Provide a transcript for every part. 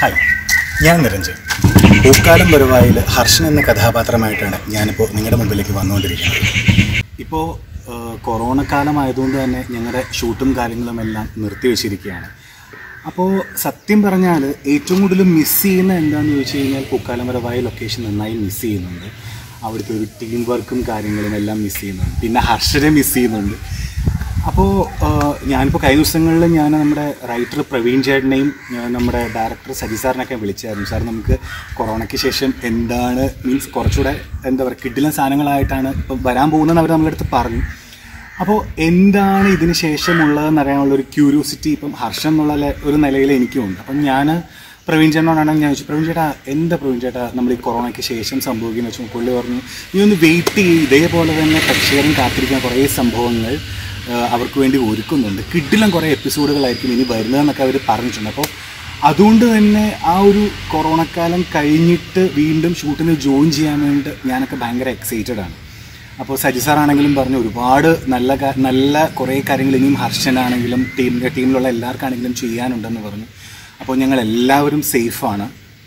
hi ഞാൻ നിരഞ്ജൻ പൂക്കാലം വരുവായിൽ ഹർഷൻ എന്ന കഥാപാത്രമായിട്ടാണ് ഞാനിപ്പോൾ നിങ്ങളുടെ മുമ്പിലേക്ക് വന്നുകൊണ്ടിരിക്കുന്നത് ഇപ്പോൾ കൊറോണ കാലമായതുകൊണ്ട് തന്നെ ഞങ്ങളുടെ ഷൂട്ടും കാര്യങ്ങളും എല്ലാം നിർത്തിവെച്ചിരിക്കുകയാണ് അപ്പോൾ സത്യം പറഞ്ഞാൽ ഏറ്റവും കൂടുതൽ മിസ് ചെയ്യുന്ന എന്താണെന്ന് ചോദിച്ചു കഴിഞ്ഞാൽ പൂക്കാലം വരവായ ലൊക്കേഷൻ നന്നായി മിസ് ചെയ്യുന്നുണ്ട് അവിടുത്തെ ഒരു ടീം വർക്കും കാര്യങ്ങളും എല്ലാം മിസ് ചെയ്യുന്നുണ്ട് പിന്നെ ഹർഷനെ മിസ് ചെയ്യുന്നുണ്ട് അപ്പോൾ ഞാനിപ്പോൾ കഴിഞ്ഞ ദിവസങ്ങളിൽ ഞാൻ നമ്മുടെ റൈറ്റർ പ്രവീൺ ചേട്ടനെയും ഞാൻ നമ്മുടെ ഡയറക്ടർ സജി സാറിനൊക്കെ വിളിച്ചായിരുന്നു സാർ നമുക്ക് കൊറോണയ്ക്ക് ശേഷം എന്താണ് മീൻസ് കുറച്ചുകൂടെ എന്താ പറയുക കിഡിലെ സാധനങ്ങളായിട്ടാണ് ഇപ്പം വരാൻ പോകുന്നതെന്ന് അവർ നമ്മുടെ അടുത്ത് പറഞ്ഞു അപ്പോൾ എന്താണ് ഇതിന് ശേഷമുള്ളതെന്ന് അറിയാനുള്ള ഒരു ക്യൂരിയോസിറ്റി ഇപ്പം ഹർഷം എന്നുള്ള ലെ- ഒരു നിലയിൽ എനിക്കുമുണ്ട് അപ്പം ഞാൻ പ്രവീൺ ചേട്ടനോടാണ് ഞാൻ ചോദിച്ചു പ്രവീൺ ചേട്ടാ എന്താ പ്രവീൺ ചേട്ടാ നമ്മൾ ഈ കൊറോണയ്ക്ക് ശേഷം സംഭവിക്കുന്ന വെച്ചാൽ പുള്ളി പറഞ്ഞു നീ ഒന്ന് വെയിറ്റ് ചെയ്യും ഇതേപോലെ തന്നെ പ്രേക്ഷകരും കാത്തിരിക്കുന്ന കുറേ സംഭവങ്ങൾ ആ, അവർക്ക് വേണ്ടി ഒരുക്കുന്നുണ്ട് കിഡിലും കുറേ എപ്പിസോഡുകളായിരിക്കും ഇനി വരുന്നതെന്നൊക്കെ അവർ പറഞ്ഞിട്ടുണ്ട് അപ്പോൾ അതുകൊണ്ട് തന്നെ ആ ഒരു കൊറോണക്കാലം കഴിഞ്ഞിട്ട് വീണ്ടും ഷൂട്ടിന് ജോയിൻ ചെയ്യാൻ വേണ്ടി ഞാനൊക്കെ ഭയങ്കര എക്സൈറ്റഡ് ആണ് അപ്പോൾ സജി സാറാണെങ്കിലും പറഞ്ഞു ഒരുപാട് നല്ല കാ- നല്ല കുറേ കാര്യങ്ങൾ ഇനിയും ഹർഷനാണെങ്കിലും ടീം ടീമിലുള്ള എല്ലാവർക്കാണെങ്കിലും ചെയ്യാനുണ്ടെന്ന് പറഞ്ഞു അപ്പോൾ ഞങ്ങൾ എല്ലാവരും സേഫാണ്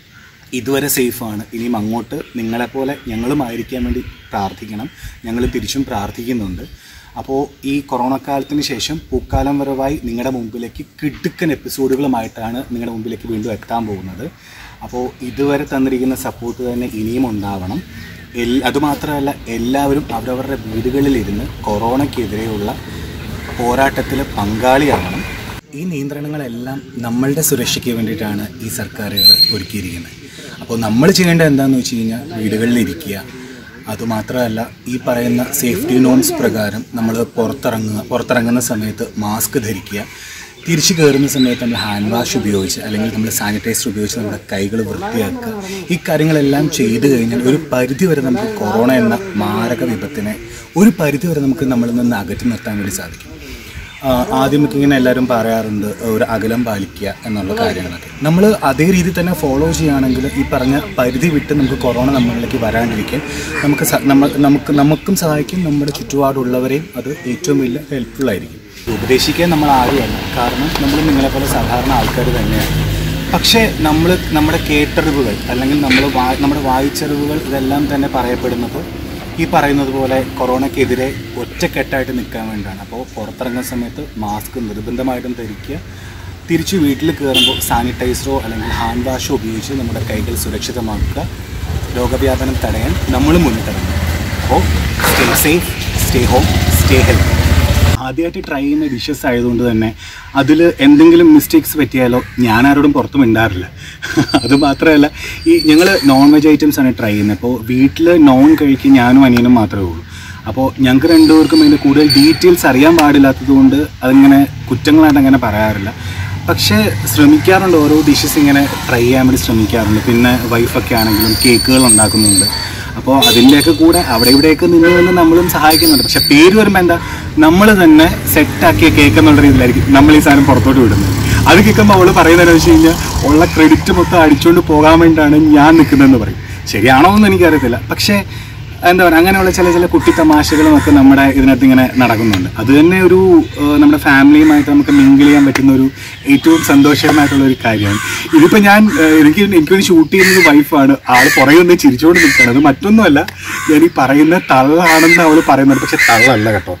ഇതുവരെ സേഫാണ് ഇനിയും അങ്ങോട്ട് നിങ്ങളെപ്പോലെ ഞങ്ങളും ആയിരിക്കാൻ വേണ്ടി പ്രാർത്ഥിക്കണം ഞങ്ങൾ തിരിച്ചും പ്രാർത്ഥിക്കുന്നുണ്ട് അപ്പോൾ ഈ കൊറോണ കാലത്തിന് ശേഷം പൂക്കാലം വരവായി നിങ്ങളുടെ മുമ്പിലേക്ക് കിടുക്കൻ എപ്പിസോഡുകളുമായിട്ടാണ് നിങ്ങളുടെ മുമ്പിലേക്ക് വീണ്ടും എത്താൻ പോകുന്നത് അപ്പോൾ ഇതുവരെ തന്നിരിക്കുന്ന സപ്പോർട്ട് തന്നെ ഇനിയും ഉണ്ടാവണം എൽ അതുമാത്രമല്ല എല്ലാവരും അവരവരുടെ വീടുകളിലിരുന്ന് കൊറോണയ്ക്കെതിരെയുള്ള പോരാട്ടത്തിൽ പങ്കാളിയാവണം ഈ നിയന്ത്രണങ്ങളെല്ലാം നമ്മളുടെ സുരക്ഷയ്ക്ക് വേണ്ടിയിട്ടാണ് ഈ സർക്കാരുകൾ ഒരുക്കിയിരിക്കുന്നത് അപ്പോൾ നമ്മൾ ചെയ്യേണ്ടത് എന്താണെന്ന് വെച്ച് കഴിഞ്ഞാൽ വീടുകളിലിരിക്കുക അതുമാത്രമല്ല ഈ പറയുന്ന സേഫ്റ്റി നോംസ് പ്രകാരം നമ്മൾ പുറത്തിറങ്ങുക പുറത്തിറങ്ങുന്ന സമയത്ത് മാസ്ക് ധരിക്കുക തിരിച്ചു കയറുന്ന സമയത്ത് നമ്മൾ ഹാൻഡ് വാഷ് ഉപയോഗിച്ച് അല്ലെങ്കിൽ നമ്മൾ സാനിറ്റൈസർ ഉപയോഗിച്ച് നമ്മുടെ കൈകൾ വൃത്തിയാക്കുക ഈ കാര്യങ്ങളെല്ലാം ചെയ്തു കഴിഞ്ഞാൽ ഒരു പരിധി വരെ നമുക്ക് കൊറോണ എന്ന മാരക വിപത്തിനെ ഒരു പരിധി വരെ നമുക്ക് നമ്മളിൽ നിന്ന് അകറ്റി നിർത്താൻ വേണ്ടി സാധിക്കും ആ, ആദ്യമൊക്കെ ഇങ്ങനെ എല്ലാവരും പറയാറുണ്ട് ഒരു അകലം പാലിക്കുക എന്നുള്ള കാര്യങ്ങളൊക്കെ നമ്മൾ അതേ രീതി തന്നെ ഫോളോ ചെയ്യുകയാണെങ്കിൽ ഈ പറഞ്ഞ പരിധി വിട്ട് നമുക്ക് കൊറോണ നമ്മളിലേക്ക് വരാണ്ടിരിക്കാൻ നമുക്ക് സ- നമ്മ നമുക്ക് നമുക്കും സഹായിക്കും നമ്മുടെ ചുറ്റുപാടുള്ളവരെയും അത് ഏറ്റവും വലിയ ഹെൽപ്ഫുൾ ആയിരിക്കും ഉപദേശിക്കാൻ നമ്മൾ ആരുമല്ല കാരണം നമ്മൾ നിങ്ങളെപ്പോലെ സാധാരണ ആൾക്കാർ തന്നെയാണ് പക്ഷേ നമ്മൾ നമ്മുടെ കേട്ടറിവുകൾ അല്ലെങ്കിൽ നമ്മൾ വാ നമ്മുടെ വായിച്ചറിവുകൾ ഇതെല്ലാം തന്നെ പറയപ്പെടുന്നത് ഈ പറയുന്നത് പോലെ കൊറോണയ്ക്കെതിരെ ഒറ്റക്കെട്ടായിട്ട് നിൽക്കാൻ വേണ്ടിയാണ് അപ്പോൾ പുറത്തിറങ്ങുന്ന സമയത്ത് മാസ്ക് നിർബന്ധമായിട്ടും ധരിക്കുക തിരിച്ച് വീട്ടിൽ കയറുമ്പോൾ സാനിറ്റൈസറോ അല്ലെങ്കിൽ ഹാൻഡ് വാഷോ ഉപയോഗിച്ച് നമ്മുടെ കൈകൾ സുരക്ഷിതമാക്കുക രോഗവ്യാപനം തടയാൻ നമ്മളും മുന്നിട്ടിറങ്ങും അപ്പോൾ stay safe stay home stay health ആദ്യമായിട്ട് ട്രൈ ചെയ്യുന്ന ഡിഷസ് ആയതുകൊണ്ട് തന്നെ അതിൽ എന്തെങ്കിലും മിസ്റ്റേക്സ് പറ്റിയാലോ ഞാൻ ആരോടും പുറത്തും ഉണ്ടാറില്ല അത് മാത്രമല്ല ഈ ഞങ്ങൾ നോൺ വെജ് ഐറ്റംസ് ആണ് ട്രൈ ചെയ്യുന്നത് അപ്പോൾ വീട്ടിൽ നോൺ കഴിക്കും ഞാനും അനിയനും മാത്രമേ ഉള്ളൂ അപ്പോൾ ഞങ്ങൾക്ക് രണ്ടുപേർക്കും അതിൻ്റെ കൂടുതൽ ഡീറ്റെയിൽസ് അറിയാൻ പാടില്ലാത്തത് കൊണ്ട് അതിങ്ങനെ കുറ്റങ്ങളായിട്ട് അങ്ങനെ പറയാറില്ല പക്ഷേ ശ്രമിക്കാറുണ്ട് ഓരോ ഡിഷസ് ഇങ്ങനെ ട്രൈ ചെയ്യാൻ വേണ്ടി ശ്രമിക്കാറുണ്ട് പിന്നെ വൈഫൊക്കെ ആണെങ്കിലും കേക്കുകൾ ഉണ്ടാക്കുന്നുണ്ട് അപ്പോൾ അതിൻ്റെയൊക്കെ കൂടെ അവിടെ ഇവിടെയൊക്കെ നിന്ന് നിന്ന് നമ്മളും സഹായിക്കുന്നുണ്ട് പക്ഷെ പേര് വരുമ്പോൾ എന്താ നമ്മൾ തന്നെ സെറ്റാക്കിയ കേക്ക് എന്നുള്ള രീതിയിലായിരിക്കും നമ്മൾ ഈ സാധനം പുറത്തോട്ട് വിടുന്നത് അത് കേൾക്കുമ്പോൾ അവൾ പറയുന്നത് വെച്ച് കഴിഞ്ഞാൽ ഉള്ള ക്രെഡിറ്റ് മൊത്തം അടിച്ചുകൊണ്ട് പോകാൻ വേണ്ടിയിട്ടാണ് ഞാൻ നിൽക്കുന്നതെന്ന് പറയും ശരിയാണോ എന്ന് എനിക്കറിയത്തില്ല പക്ഷേ എന്താ പറയുക അങ്ങനെയുള്ള ചില ചില കുട്ടി തമാശകളും ഒക്കെ നമ്മുടെ ഇതിനകത്ത് ഇങ്ങനെ നടക്കുന്നുണ്ട് അത് തന്നെ ഒരു ഏഹ്, നമ്മുടെ ഫാമിലിയുമായിട്ട് നമുക്ക് മിങ്കിൾ ചെയ്യാൻ പറ്റുന്ന ഒരു ഏറ്റവും സന്തോഷകരമായിട്ടുള്ള ഒരു കാര്യമാണ് ഇതിപ്പോൾ ഞാൻ ഏഹ്, എനിക്ക് എനിക്ക് വേണ്ടി ഷൂട്ട് ചെയ്യുന്നത് വൈഫാണ് ആൾ പുറകെ ഒന്ന് ചിരിച്ചുകൊണ്ട് നിൽക്കുകയാണ് അത് മറ്റൊന്നുമല്ല ഞാൻ ഈ പറയുന്ന തള്ളാണെന്ന് അവൾ പറയുന്നത് പക്ഷെ തള്ളല്ല കേട്ടോ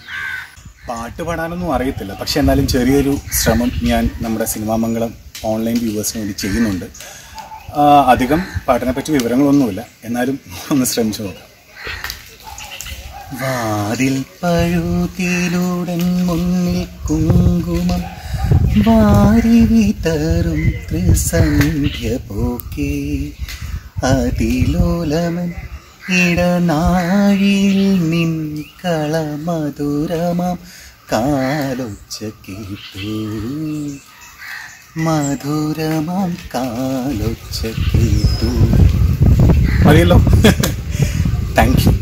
പാട്ട് പാടാനൊന്നും അറിയത്തില്ല പക്ഷെ എന്നാലും ചെറിയൊരു ശ്രമം ഞാൻ നമ്മുടെ സിനിമാമംഗളം ഓൺലൈൻ വ്യൂവേഴ്സിന് വേണ്ടി ചെയ്യുന്നുണ്ട് ആ, അധികം പാട്ടിനെ പറ്റി വിവരങ്ങളൊന്നുമില്ല എന്നാലും ഒന്ന് ശ്രമിച്ചു നോക്കാം വാതിൽ പഴുതിലൂടൻ മുന്നിൽ കുങ്കുമം വാരി വിതറും ത്രിസന്ധ്യ പോക്കി അതിലോലമൻ ഇടനാഴിയിൽ നിൻ കളമധുരമാം കാലൊച്ച കേട്ടു മധുരമാം കാലൊച്ച കേട്ടു മതിയല്ലോ താങ്ക് യു